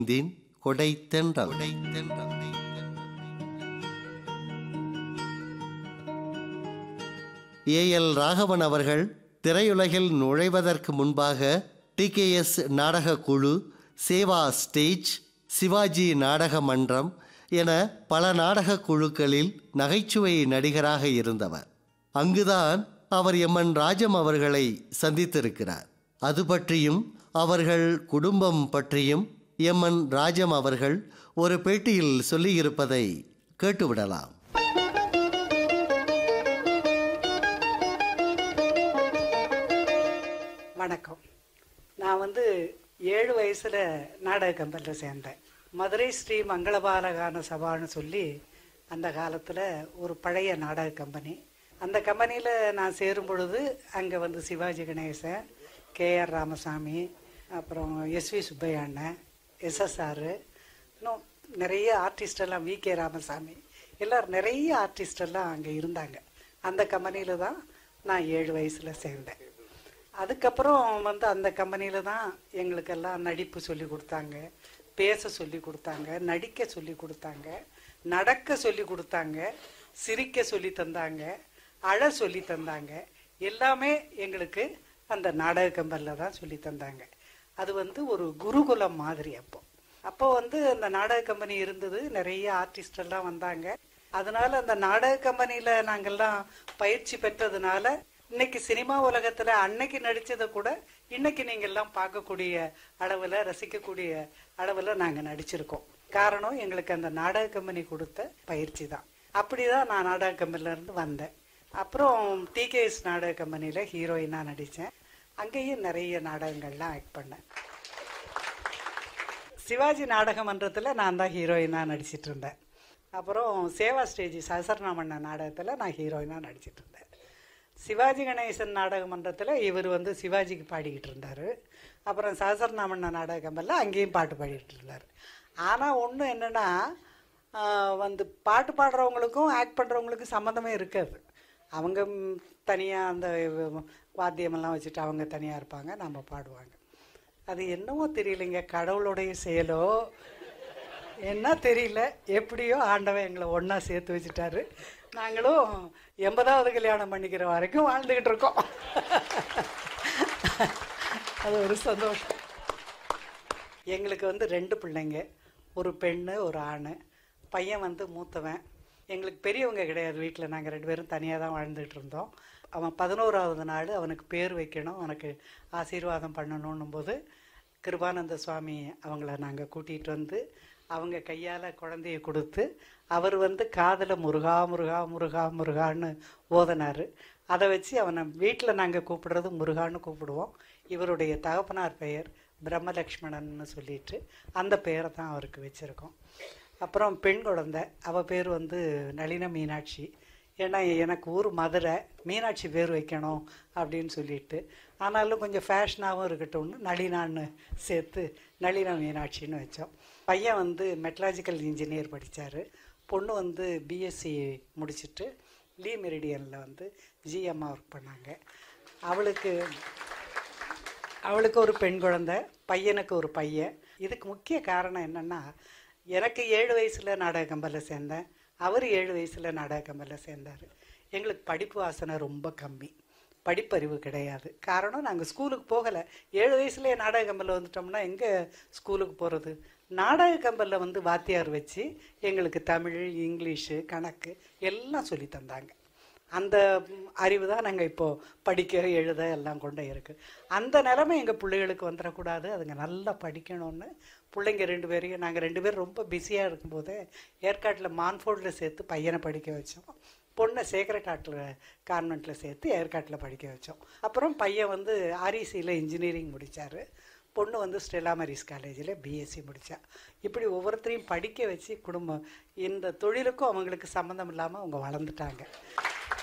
தின் கொடை தென்றல் A L Raghavan அவர்கள் திரையுலகில் நுழைவதற்கு முன்பாக டிகேஎஸ் நாடக குழு சேவா ஸ்டேஜ் சிவாஜி நாடக மன்றம் என பல நாடக குழுக்களில் நகைச்சுவை நடிகராக இருந்தவர் அங்குதான் அவர் எம்என் ராஜம் அவர்களை சந்தித்திருக்கிறார் அது பற்றியும் அவர்கள் குடும்பம் பற்றியும் எம்என் ராஜம் அவர்கள் ஒரு பேட்டியில் சொல்லியிருப்பதை கேட்டுவிடலாம் வணக்கம் நான் வந்து ஏழு வயசுல நாடக கம்பெனியில் சேர்ந்தேன் மதுரை ஸ்ரீ மங்களபாலகான சபான்னு சொல்லி அந்த காலத்தில் ஒரு பழைய நாடக கம்பெனி அந்த கம்பெனியில் நான் சேரும் பொழுது அங்கே வந்து சிவாஜி கணேசன் கேஆர் ராமசாமி அப்புறம் எஸ்வி சுப்பையா அண்ணன் எஸ்எஸ்ஆர் இன்னும் நிறைய ஆர்டிஸ்ட் எல்லாம் வி கே ராமசாமி எல்லாரும் நிறைய ஆர்டிஸ்ட் எல்லாம் அங்கே இருந்தாங்க அந்த கம்பெனியில் தான் நான் ஏழு வயசில் சேர்ந்தேன் அதுக்கப்புறம் வந்து அந்த கம்பெனியில் தான் எங்களுக்கெல்லாம் நடிப்பு சொல்லி கொடுத்தாங்க பேச சொல்லி கொடுத்தாங்க நடிக்க சொல்லி கொடுத்தாங்க நடக்க சொல்லி கொடுத்தாங்க சிரிக்க சொல்லி தந்தாங்க அழ சொல்லி தந்தாங்க எல்லாமே எங்களுக்கு அந்த நாடக கம்பெனியில் தான் சொல்லி தந்தாங்க அது வந்து ஒரு குருகுலம் மாதிரி அப்போ அப்போ வந்து அந்த நாடக கம்பெனி இருந்தது நிறைய ஆர்டிஸ்ட் எல்லாம் வந்தாங்க அதனால அந்த நாடக கம்பெனியில நாங்கெல்லாம் பயிற்சி பெற்றதுனால இன்னைக்கு சினிமா உலகத்துல அன்னைக்கு நடிச்சதை கூட இன்னைக்கு நீங்க எல்லாம் பார்க்கக்கூடிய அளவுல ரசிக்கக்கூடிய அளவுல நாங்க நடிச்சிருக்கோம் காரணம் எங்களுக்கு அந்த நாடக கம்பெனி கொடுத்த பயிற்சி தான் அப்படிதான் நான் நாடக கம்பெனில இருந்து வந்தேன் அப்புறம் டிகேஎஸ் நாடக கம்பெனியில ஹீரோயினா நடிச்சேன் அங்கேயும் நிறைய நாடகங்கள்லாம் ஆக்ட் பண்ணேன் சிவாஜி நாடக மன்றத்தில் நான் தான் ஹீரோயினாக நடிச்சிட்டு இருந்தேன் அப்புறம் சேவா ஸ்டேஜ் சஹசரநாமண்ண நாடகத்தில் நான் ஹீரோயினாக நடிச்சிட்டு இருந்தேன் சிவாஜி கணேசன் நாடக மன்றத்தில் இவர் வந்து சிவாஜிக்கு பாடிக்கிட்டு இருந்தார் அப்புறம் சஹசரநாமண்ண நாடக கம்பெனியில் அங்கேயும் பாட்டு பாடிக்கிட்டு இருந்தார் ஆனால் ஒன்று என்னென்னா வந்து பாட்டு பாடுறவங்களுக்கும் ஆக்ட் பண்ணுறவங்களுக்கும் சம்மந்தமே இருக்காது அவங்க தனியாக அந்த வாத்தியமெல்லாம் வச்சுட்டு அவங்க தனியாக இருப்பாங்க நம்ம பாடுவாங்க அது என்னமோ தெரியலைங்க கடவுளுடைய செயலோ என்ன தெரியல எப்படியோ ஆண்டவன் எங்களை ஒன்றா சேர்த்து வச்சுட்டாரு நாங்களும் எண்பதாவது கல்யாணம் பண்ணிக்கிற வரைக்கும் வாழ்ந்துக்கிட்டு இருக்கோம் அது ஒரு சந்தோஷம் எங்களுக்கு வந்து ரெண்டு பிள்ளைங்க ஒரு பெண்ணு ஒரு ஆண் பையன் வந்து மூத்தவன் எங்களுக்கு பெரியவங்க கிடையாது வீட்டில் நாங்கள் ரெண்டு பேரும் தனியாக தான் வாழ்ந்துட்டு இருந்தோம் அவன் பதினோராவது நாள் அவனுக்கு பேர் வைக்கணும் அவனுக்கு ஆசீர்வாதம் பண்ணணுன்னும் போது கிருபானந்த சுவாமி அவங்கள நாங்கள் கூட்டிகிட்டு வந்து அவங்க கையால் குழந்தைய கொடுத்து அவர் வந்து காதில் முருகா முருகா முருகா முருகான்னு ஓதனார் அதை வச்சு அவனை வீட்டில் நாங்கள் கூப்பிடுறது முருகான்னு கூப்பிடுவோம் இவருடைய தகப்பனார் பெயர் பிரம்மலக்ஷ்மணன்னு சொல்லிட்டு அந்த பெயரை தான் அவருக்கு வச்சுருக்கோம் அப்புறம் பெண் குழந்தை அவள் பேர் வந்து நளின மீனாட்சி ஏன்னா எனக்கு ஊர் மதுரை மீனாட்சி பேர் வைக்கணும் அப்படின்னு சொல்லிட்டு ஆனாலும் கொஞ்சம் ஃபேஷனாகவும் இருக்கட்டும்னு நளினான்னு சேர்த்து நளினா மீனாட்சின்னு வச்சோம் பையன் வந்து மெட்ராலஜிக்கல் இன்ஜினியர் படித்தார் பொண்ணு வந்து பிஎஸ்சி முடிச்சுட்டு லீ மெரிடியனில் வந்து ஜிஎம்மா ஒர்க் பண்ணாங்க அவளுக்கு அவளுக்கு ஒரு பெண் குழந்தை பையனுக்கு ஒரு பையன் இதுக்கு முக்கிய காரணம் என்னென்னா எனக்கு ஏழு வயசில் நாடக கம்பலில் சேர்ந்தேன் அவர் ஏழு வயசில் நாடக கம்பலில் சேர்ந்தார் எங்களுக்கு படிப்பு வாசனை ரொம்ப கம்மி படிப்பறிவு கிடையாது காரணம் நாங்கள் ஸ்கூலுக்கு போகலை ஏழு வயசுலேயே நாடக கம்பலில் வந்துட்டோம்னா எங்கே ஸ்கூலுக்கு போகிறது நாடக கம்பலில் வந்து வாத்தியார் வச்சு எங்களுக்கு தமிழ் இங்கிலீஷு கணக்கு எல்லாம் சொல்லி தந்தாங்க அந்த அறிவு தான் நாங்கள் இப்போது படிக்க எழுத எல்லாம் கொண்டே இருக்கு அந்த நிலைமை எங்கள் பிள்ளைகளுக்கு வந்துடக்கூடாது அதுங்க நல்லா படிக்கணும்னு பிள்ளைங்க ரெண்டு பேரையும் நாங்கள் ரெண்டு பேரும் ரொம்ப பிஸியாக இருக்கும்போதே ஏற்காட்டில் மான்ஃபோர்டில் சேர்த்து பையனை படிக்க வச்சோம் பொண்ணை சேக்ரட் ஆட்டில் கான்வெண்ட்டில் சேர்த்து ஏற்காட்டில் படிக்க வச்சோம் அப்புறம் பையன் வந்து ஆர்இசியில் இன்ஜினியரிங் முடித்தார் பொண்ணு வந்து ஸ்டெல்லா மரிஸ் காலேஜில் பிஎஸ்சி முடித்தா இப்படி ஒவ்வொருத்தரையும் படிக்க வச்சு குடும்பம் இந்த தொழிலுக்கும் அவங்களுக்கு சம்மந்தம் இல்லாமல் அவங்க வளர்ந்துட்டாங்க